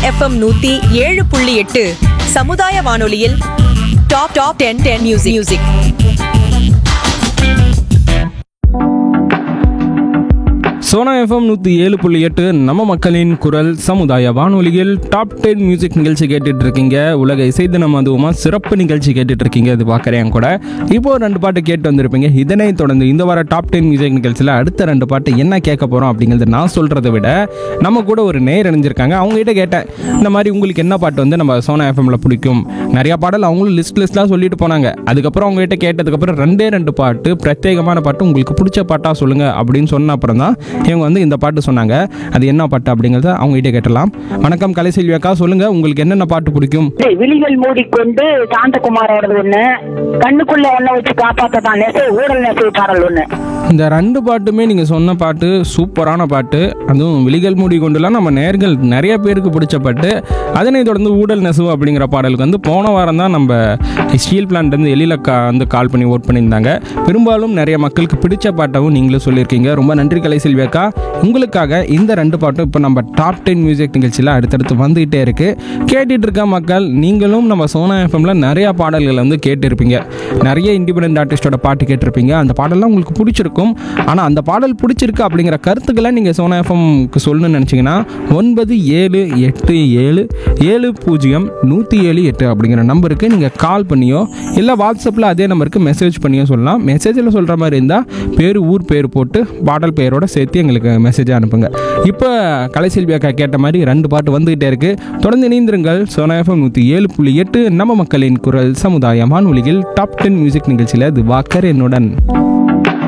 FM நூத்தி ஏழு புள்ளி எட்டு சமுதாய வானொலியில் top top ten ten music music Sona FM நூற்றி ஏழு புள்ளி எட்டு நம்ம மக்களின் குரல் சமுதாய வானொலியில் டாப் டென் மியூசிக் நிகழ்ச்சி கேட்டுட்டு இருக்கீங்க உலக இசை தினம் அதுவுமா சிறப்பு நிகழ்ச்சி கேட்டுட்டு இருக்கீங்க இது பார்க்குறேன் கூட இப்போ ரெண்டு பாட்டு கேட்டு வந்திருப்பீங்க இதனை தொடர்ந்து இந்த வார டாப் டென் மியூசிக் நிகழ்ச்சியில் அடுத்த ரெண்டு பாட்டு என்ன கேட்க போகிறோம் அப்படிங்கிறது நான் சொல்கிறத விட நம்ம கூட ஒரு நேர் இணைஞ்சிருக்காங்க அவங்ககிட்ட கேட்டேன் இந்த மாதிரி உங்களுக்கு என்ன பாட்டு வந்து நம்ம சோனா எஃப்எம்ல பிடிக்கும் நிறைய பாடல் அவங்களும் லிஸ்ட் லிஸ்ட்லாம் சொல்லிட்டு போனாங்க அதுக்கப்புறம் அவங்ககிட்ட கேட்டதுக்கப்புறம் ரெண்டே ரெண்டு பாட்டு பிரத்யேகமான பாட்டு உங்களுக்கு பிடிச்ச பாட்டா சொல்லுங்க அப்படின்னு சொன்ன அப்புறம் தான் இவங்க வந்து இந்த பாட்டு சொன்னாங்க அது என்ன பாட்டு அப்படிங்கிறத அவங்ககிட்ட கேட்டலாம் வணக்கம் கலைசெல்வி அக்கா சொல்லுங்க உங்களுக்கு என்னென்ன பாட்டு பிடிக்கும் டேய், விழிகள் மூடிக்கொண்டு சாந்தகுமாரோடது ஒண்ணு கண்ணுக்குள்ள ஒண்ண வச்சு காப்பாத்ததான் நெசை ஊழல் நெசை பாடல் ஒண்ணு இந்த ரெண்டு பாட்டுமே நீங்கள் சொன்ன பாட்டு சூப்பரான பாட்டு அதுவும் விழிகள் மூடி கொண்டுலாம் நம்ம நேர்கள் நிறைய பேருக்கு பிடிச்ச பாட்டு அதனை தொடர்ந்து ஊடல் நெசவு அப்படிங்கிற பாடலுக்கு வந்து போன வாரம் தான் நம்ம ஸ்டீல் பிளான்ட்லேருந்து எழில கா வந்து கால் பண்ணி ஓட் பண்ணியிருந்தாங்க பெரும்பாலும் நிறைய மக்களுக்கு பிடிச்ச பாட்டாவும் நீங்களும் சொல்லியிருக்கீங்க ரொம்ப நன்றி கலை செல்வி அக்கா உங்களுக்காக இந்த ரெண்டு பாட்டும் இப்போ நம்ம டாப் டென் மியூசிக் நிகழ்ச்சியில் அடுத்தடுத்து வந்துகிட்டே இருக்குது கேட்டுட்டு இருக்க மக்கள் நீங்களும் நம்ம சோனா எஃப்எம்ல நிறைய பாடல்களை வந்து கேட்டிருப்பீங்க நிறைய இண்டிபெண்டன்ட் ஆர்டிஸ்டோட பாட்டு கேட்டிருப்பீங்க அந்த பாடல்லாம் உங்களுக்கு பிடிச்சிருக்கும் ஆனால் அந்த பாடல் பிடிச்சிருக்கு அப்படிங்கிற கருத்துக்களை நீங்கள் சோனா எஃப்எம்க்கு சொல்லணும்னு நினச்சிங்கன்னா ஒன்பது ஏழு எட்டு ஏழு ஏழு பூஜ்ஜியம் நூற்றி ஏழு எட்டு அப்படிங்கிற நம்பருக்கு நீங்கள் கால் பண்ணியோ இல்லை வாட்ஸ்அப்பில் அதே நம்பருக்கு மெசேஜ் பண்ணியோ சொல்லலாம் மெசேஜில் சொல்கிற மாதிரி இருந்தால் பேர் ஊர் பேர் போட்டு பாடல் பெயரோட சேர்த்து எங்களுக்கு மெசேஜ் அனுப்புங்க இப்போ கலைசெல்வி அக்கா கேட்ட மாதிரி ரெண்டு பாட்டு வந்துகிட்டே இருக்கு தொடர்ந்து இணைந்திருங்கள் சோனா எஃப்எம் நூற்றி ஏழு புள்ளி எட்டு நம்ம மக்களின் குரல் சமுதாய வானொலியில் டாப் டென் மியூசிக் நிகழ்ச்சியில் இது வாக்கர் என்னுடன்